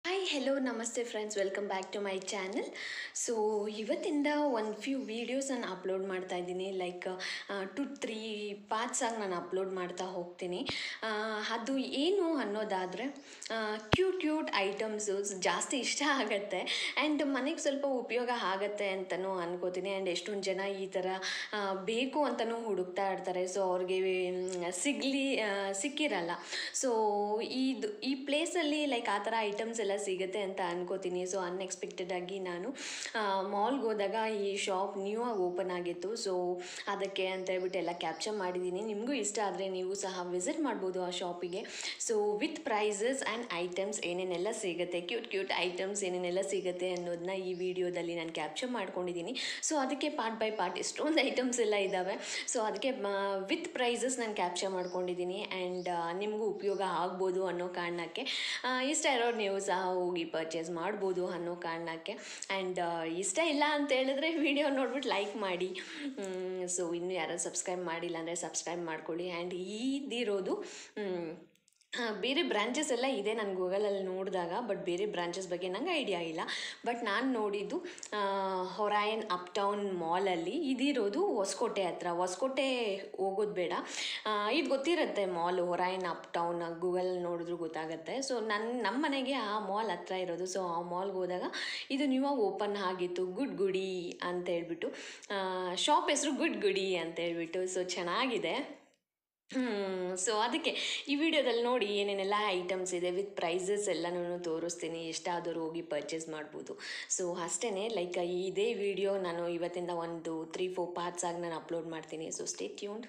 hi hello ನಮಸ್ತೆ friends welcome back to my channel so ಇವತ್ತಿಂದ ಒಂದು ಫ್ಯೂ ವೀಡಿಯೋಸ್ ನಾನು ಅಪ್ಲೋಡ್ ಮಾಡ್ತಾ ಇದ್ದೀನಿ ಲೈಕ್ ಟು ತ್ರೀ ಪಾರ್ಟ್ಸಾಗಿ ನಾನು ಅಪ್ಲೋಡ್ ಮಾಡ್ತಾ ಹೋಗ್ತೀನಿ ಆ, ಅದು ಏನು ಅನ್ನೋದಾದರೆ ಕ್ಯೂಟ್ ಕ್ಯೂಟ್ ಐಟಮ್ಸು ಜಾಸ್ತಿ ಇಷ್ಟ ಆಗುತ್ತೆ ಆ್ಯಂಡ್ ಮನೆಗೆ ಸ್ವಲ್ಪ ಉಪಯೋಗ ಆಗುತ್ತೆ ಅಂತಲೂ ಅನ್ಕೋತೀನಿ ಆ್ಯಂಡ್ ಎಷ್ಟೊಂದು ಜನ ಈ ಥರ ಆ, ಬೇಕು ಅಂತಲೂ ಹುಡುಕ್ತಾ ಇರ್ತಾರೆ ಸೊ ಅವ್ರಿಗೆ ಮ್, ಸಿಗಲಿ ಸಿಕ್ಕಿರಲ್ಲ ಸೊ ಇದು ಈ ಪ್ಲೇಸಲ್ಲಿ ಲೈಕ್ ಆ ಥರ ಐಟಮ್ಸ್ ಎಲ್ಲ ಸಿಗುತ್ತೆ ಅಂತ ಅನ್ಕೋತೀನಿ ಸೊ ಅನ್ಎಕ್ಸ್ಪೆಕ್ಟೆಡ್ ಆಗಿ ನಾನು ಮಾಲ್ಗೆ ಹೋದಾಗ ಈ ಶಾಪ್ ನ್ಯೂ ಆಗಿ ಓಪನ್ ಆಗಿತ್ತು ಸೊ ಅದಕ್ಕೆ ಅಂತ ಹೇಳ್ಬಿಟ್ಟು ಎಲ್ಲ ಕ್ಯಾಪ್ಚರ್ ಮಾಡಿದ್ದೀನಿ ನಿಮಗೂ ಇಷ್ಟ ಆದರೆ ನೀವು ಸಹ ವಿಸಿಟ್ ಮಾಡ್ಬೋದು ಆ ಶಾಪಿಗೆ so with prices and items ಏನೇನೆಲ್ಲ ಸಿಗುತ್ತೆ ಕ್ಯೂಟ್ ಕ್ಯೂಟ್ ಐಟಮ್ಸ್ ಏನೇನೆಲ್ಲ ಸಿಗುತ್ತೆ ಅನ್ನೋದನ್ನ ಈ ವಿಡಿಯೋದಲ್ಲಿ ನಾನು ಕ್ಯಾಪ್ಚರ್ ಮಾಡ್ಕೊಂಡಿದ್ದೀನಿ ಸೊ ಅದಕ್ಕೆ ಪಾರ್ಟ್ ಬೈ ಪಾರ್ಟ್ ಎಷ್ಟೊಂದು ಐಟಮ್ಸ್ ಎಲ್ಲ ಇದ್ದಾವೆ ಸೊ ಅದಕ್ಕೆ ವಿತ್ ಪ್ರೈಸಸ್ ನಾನು ಕ್ಯಾಪ್ಚರ್ ಮಾಡ್ಕೊಂಡಿದ್ದೀನಿ ಆ್ಯಂಡ್ ನಿಮಗೂ ಉಪಯೋಗ ಆಗ್ಬೋದು ಅನ್ನೋ ಕಾರಣಕ್ಕೆ ಆ, ಇಷ್ಟ ಇರೋರು ನೀವು ಸಹ ಹೋಗಿ ಪರ್ಚೇಸ್ ಮಾಡ್ಬೋದು ಅನ್ನೋ ಕಾರಣಕ್ಕೆ ಆ್ಯಂಡ್ ಇಷ್ಟ ಇಲ್ಲ ಅಂತ ಹೇಳಿದ್ರೆ ವಿಡಿಯೋ ನೋಡ್ಬಿಟ್ಟು ಲೈಕ್ ಮಾಡಿ ಸೊ ಇನ್ನೂ ಯಾರು ಸಬ್ಸ್ಕ್ರೈಬ್ ಮಾಡಿಲ್ಲ ಅಂದರೆ ಸಬ್ಸ್ಕ್ರೈಬ್ ಮಾಡ್ಕೊಳ್ಳಿ ಆ್ಯಂಡ್ ಇದಿರೋದು ಮ್, ಆ, ಬೇರೆ ಬ್ರಾಂಚಸ್ ಎಲ್ಲ ಇದೆ ನಾನು ಗೂಗಲಲ್ಲಿ ನೋಡಿದಾಗ ಬಟ್ ಬೇರೆ ಬ್ರಾಂಚಸ್ ಬಗ್ಗೆ ನಂಗೆ ಐಡಿಯಾ ಇಲ್ಲ ಬಟ್ ನಾನು ನೋಡಿದ್ದು ಹೊರಾಯನ್ ಅಪ್ ಟೌನ್ ಮಾಲಲ್ಲಿ ಇದಿರೋದು ಹೊಸಕೋಟೆ ಹತ್ರ ಹೊಸಕೋಟೆ ಹೋಗೋದು ಬೇಡ ಆ, ಇದು ಗೊತ್ತಿರುತ್ತೆ mall Orion uptown Google ನೋಡಿದ್ರು ಗೊತ್ತಾಗುತ್ತೆ ಸೊ ನನ್ನ ನಮ್ಮ ಮನೆಗೆ ಆ ಮಾಲ್ ಹತ್ರ ಇರೋದು ಸೊ ಆ ಮಾಲ್ಗೆ ಹೋದಾಗ ಇದು ನೀವಾಗ ಓಪನ್ ಆಗಿತ್ತು ಗುಡ್ ಗುಡಿ ಅಂತ ಹೇಳ್ಬಿಟ್ಟು ಶಾಪ್ ಹೆಸರು ಗುಡ್ ಗುಡಿ ಅಂತ ಹೇಳ್ಬಿಟ್ಟು ಸೊ ಚೆನ್ನಾಗಿದೆ ಸೊ ಅದಕ್ಕೆ ಈ ವಿಡಿಯೋದಲ್ಲಿ ನೋಡಿ ಏನೇನೆಲ್ಲ ಐಟಮ್ಸ್ ಇದೆ ವಿತ್ ಪ್ರೈಸಸ್ ಎಲ್ಲನೂ ತೋರಿಸ್ತೀನಿ ಎಷ್ಟಾದರೂ ಹೋಗಿ ಪರ್ಚೇಸ್ ಮಾಡ್ಬೋದು ಸೊ ಅಷ್ಟೇ ಲೈಕ್ ಇದೇ ವಿಡಿಯೋ ನಾನು ಇವತ್ತಿಂದ ಒಂದು ತ್ರೀ ಫೋರ್ ಪಾರ್ಟ್ಸ್ ಆಗಿ ನಾನು ಅಪ್ಲೋಡ್ ಮಾಡ್ತೀನಿ ಸೊ ಸ್ಟೇ ಟ್ಯೂನ್ಡ್